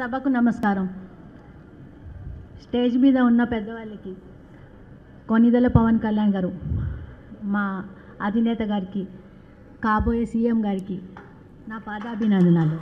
సభకు నమస్కారం స్టేజ్ మీద ఉన్న పెద్దవాళ్ళకి కొనిదెల పవన్ కళ్యాణ్ గారు మా అధినేత గారికి కాబోయే సీఎం గారికి నా పాదాభినందనాలు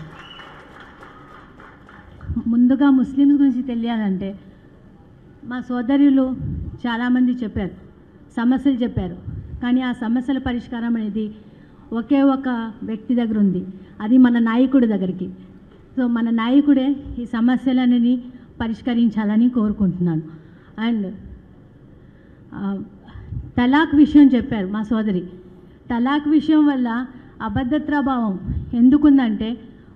ముందుగా ముస్లిమ్స్ గురించి తెలియాలంటే మా సోదరులు చాలామంది చెప్పారు సమస్యలు చెప్పారు కానీ ఆ సమస్యల పరిష్కారం అనేది ఒకే ఒక వ్యక్తి దగ్గర ఉంది అది మన నాయకుడి దగ్గరికి సో మన నాయకుడే ఈ సమస్యలన్నీ పరిష్కరించాలని కోరుకుంటున్నాను అండ్ తలాక్ విషయం చెప్పారు మా సోదరి తలాక్ విషయం వల్ల అభద్రతాభావం ఎందుకుందంటే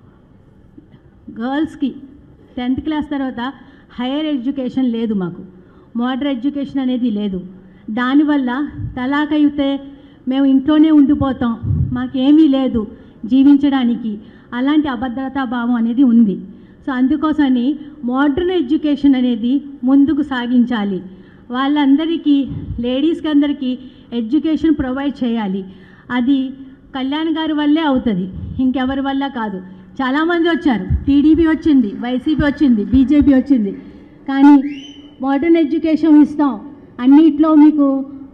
గర్ల్స్కి టెన్త్ క్లాస్ తర్వాత హైయర్ ఎడ్యుకేషన్ లేదు మాకు మోడర్ ఎడ్యుకేషన్ అనేది లేదు దానివల్ల తలాక్ అయితే మేము ఇంట్లోనే ఉండిపోతాం మాకేమీ లేదు జీవించడానికి అలాంటి అభద్రతా భావం అనేది ఉంది సో అందుకోసమని మోడర్న్ ఎడ్యుకేషన్ అనేది ముందుకు సాగించాలి వాళ్ళందరికీ లేడీస్కి అందరికీ ఎడ్యుకేషన్ ప్రొవైడ్ చేయాలి అది కళ్యాణ్ గారి వల్లే అవుతుంది ఇంకెవరి వల్ల కాదు చాలామంది వచ్చారు టీడీపీ వచ్చింది వైసీపీ వచ్చింది బీజేపీ వచ్చింది కానీ మోడర్న్ ఎడ్యుకేషన్ ఇస్తాం అన్నిట్లో మీకు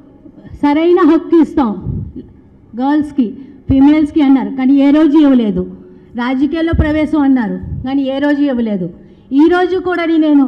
సరైన హక్కు ఇస్తాం గర్ల్స్కి ఫీమేల్స్కి అన్నారు కానీ ఏ రోజు ఇవ్వలేదు రాజకీయాల్లో ప్రవేశం అన్నారు కానీ ఏ రోజు ఇవ్వలేదు ఈ రోజు కూడా నేను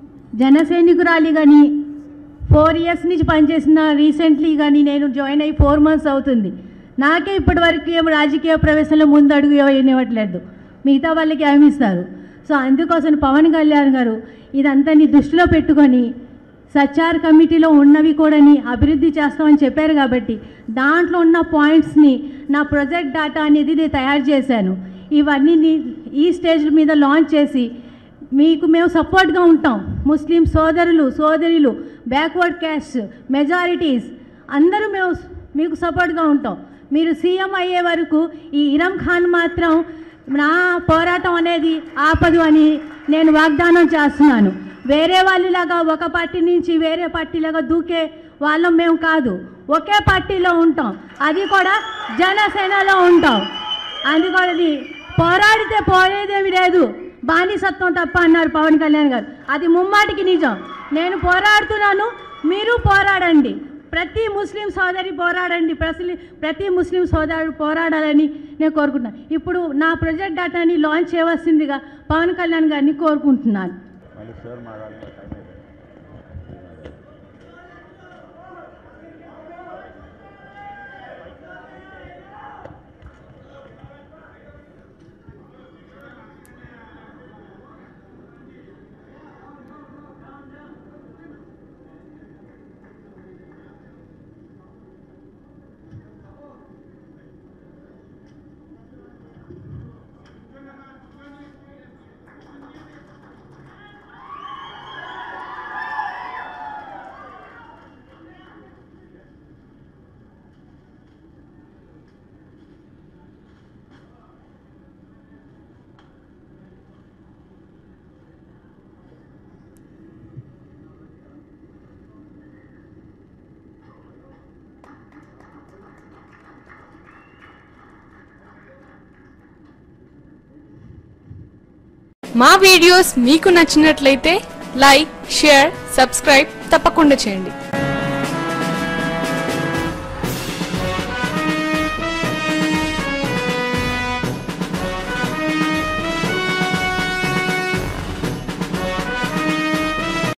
జన సైనికురాలి కానీ ఫోర్ ఇయర్స్ నుంచి పనిచేసిన రీసెంట్లీ కానీ నేను జాయిన్ అయ్యి ఫోర్ మంత్స్ అవుతుంది నాకే ఇప్పటి వరకు ఏం రాజకీయ ప్రవేశంలో ముందు అడుగు ఇవ్వట్లేదు మిగతా వాళ్ళకి ఏమి ఇస్తారు సో అందుకోసం పవన్ కళ్యాణ్ గారు ఇదంతా నీ దృష్టిలో పెట్టుకొని సచార్ కమిటీలో ఉన్నవి కూడాని అభివృద్ధి చేస్తామని చెప్పారు కాబట్టి దాంట్లో ఉన్న పాయింట్స్ని నా ప్రొజెక్ట్ డేటా అనేది నేను తయారు చేశాను ఇవన్నీ నీ- ఈ స్టేజ్ మీద లాంచ్ చేసి మీకు మేము సపోర్ట్గా ఉంటాం ముస్లిం సోదరులు సోదరులు బ్యాక్వర్డ్ క్యాస్ట్ మెజారిటీస్ అందరూ మేము మీకు సపోర్ట్గా ఉంటాం మీరు సీఎం అయ్యే వరకు ఈ ఇరం ఖాన్ మాత్రం నా పోరాటం అనేది ఆపదు అని నేను వాగ్దానం చేస్తున్నాను వేరే వాళ్ళలాగా ఒక పార్టీ నుంచి వేరే పార్టీలాగా దూకే వాళ్ళం మేము కాదు ఒకే పార్టీలో ఉంటాం అది కూడా జనసేనలో ఉంటాం అందుకని పోరాడితే పోయేదేమి లేదు బానిసత్వం తప్ప అన్నారు పవన్ కళ్యాణ్ గారు అది ముమ్మాటికి నిజం నేను పోరాడుతున్నాను మీరు పోరాడండి ప్రతి ముస్లిం సోదరి పోరాడండి ప్రతి ప్రతి ముస్లిం సోదరుడు పోరాడాలని నేను కోరుకుంటున్నాను ఇప్పుడు నా ప్రొజెక్ట్ డేటాని లాంచ్ చేయవలసిందిగా పవన్ కళ్యాణ్ గారిని కోరుకుంటున్నాను మళ్ళీ సార్ మాట్లాడాలి టైం అయిపోయింది మా వీడియోస్ మీకు నచ్చినట్లయితే లైక్ షేర్ సబ్స్క్రైబ్ తప్పకుండా చేయండి